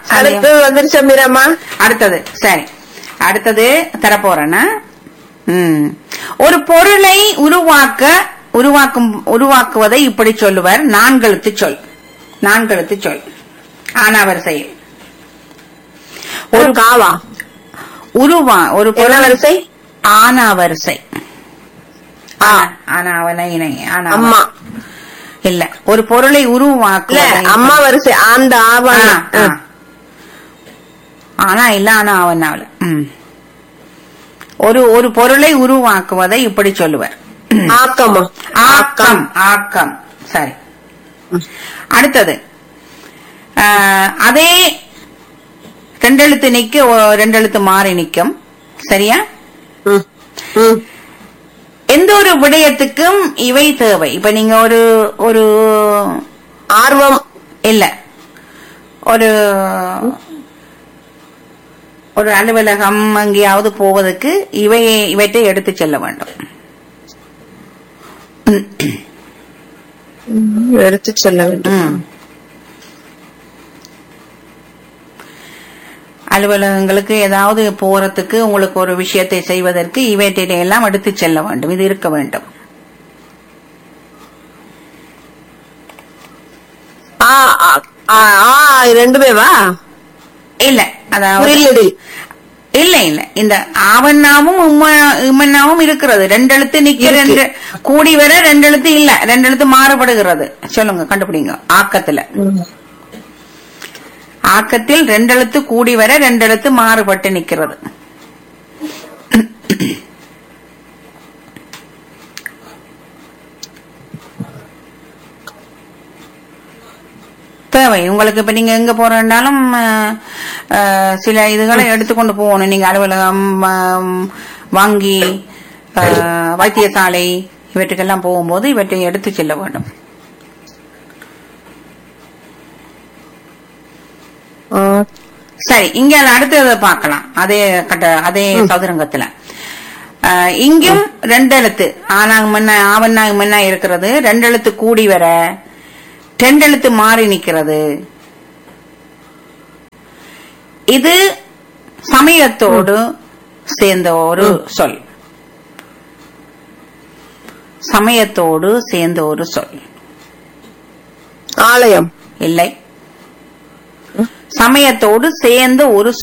அடுத்து வந்துருச்சா மீராமா அடுத்தது சரி அடுத்தது தரப்போறேன்னா ம். ஒரு பொருளை உருவாக்க உருவாக்கும் உருவாக்குவதை இப்படி சொல்லுவர் நான்கெழுத்து சொல் நான்கெழுத்து சொல் ஆனா வரிசையில் ஒரு காவா உருவா ஒரு என்ன பொருள் வரிசை ஆனா வரிசை ஆ. ஆனாவன இணை ஆனா அம்மா இல்ல ஒரு பொருளை இல்ல உருவாக்குவதை அம்மா வரிசை அந்த ஆவண ஆ, ஆ. ஆனா இல்ல ஆனா அவனாவல ம். ஒரு ஒரு பொருளை உருவாக்குவதை இப்படி சொல்லுவர் ஆக்கமா ஆக்கம் ஆக்கம் சரி அடுத்தது ஆ, அதே ரெண்டெழுத்து நிக்க ஒ- ரெண்டெழுத்து மாறி நிக்கும் சரியா ம், ம். எந்த ஒரு விடயத்துக்கும் இவை தேவை இப்ப நீங்க ஒரு ஒரு ஆர்வம் இல்ல ஒரு ஒரு அலுவலகம் எங்கேயாவது போவதற்கு இவை இவற்றை எடுத்து செல்ல வேண்டும் எடுத்து செல்ல வேண்டும் ம். அலுவலகங்களுக்கு ஏதாவது போறதுக்கு உங்களுக்கு ஒரு விஷயத்தை செய்வதற்கு இவற்றை எல்லாம் எடுத்து செல்ல வேண்டும் இது இருக்க வேண்டும் ஆ ஆ, ஆ, ஆ, ரெண்டுமே வா இல்ல அதாவது புரியலடி இல்ல இல்ல இந்த ஆவண்ணாவும் உம்ம- இம்மண்ணாவும் இருக்கிறது ரெண்டு எழுத்து நிக்க இருக்கு. ரெண்டு கூடி வர ரெண்டு எழுத்து இல்ல ரெண்டு எழுத்து மாறுபடுகிறது சொல்லுங்க கண்டுபிடிங்க ஆக்கத்துல ஆக்கத்தில் ரெண்டு எழுத்து கூடி வர ரெண்டு எழுத்து மாறுபட்டு நிக்கிறது தேவை உங்களுக்கு இப்ப நீங்க எங்க போறேன்னாலும் அஹ், அஹ், சில இதுகளை எடுத்துக்கொண்டு போகணும் நீங்க அலுவலகம் ஆம், வங்கி அஹ், வைத்தியசாலை இவற்றுக்கெல்லாம் போகும்போது இவற்றை எடுத்து செல்ல வேண்டும் ஆ, சரி இங்க அடுத்ததை பார்க்கலாம் அதே கட்ட அதே சதுரங்கத்துல அஹ், இங்கும் ரெண்டு எழுத்து ஆனாங்க மண்ணா ஆவண்ணாங்க மண்ணா இருக்கிறது ரெண்டு எழுத்து கூடி வர ரெண்டு எழுத்து மாறி நிக்கிறது இது சமயத்தோடு சேர்ந்த ஒரு சொல் சமயத்தோடு சேர்ந்த ஒரு சொல் ஆலயம் இல்லை சமயத்தோடு சேர்ந்த ஒரு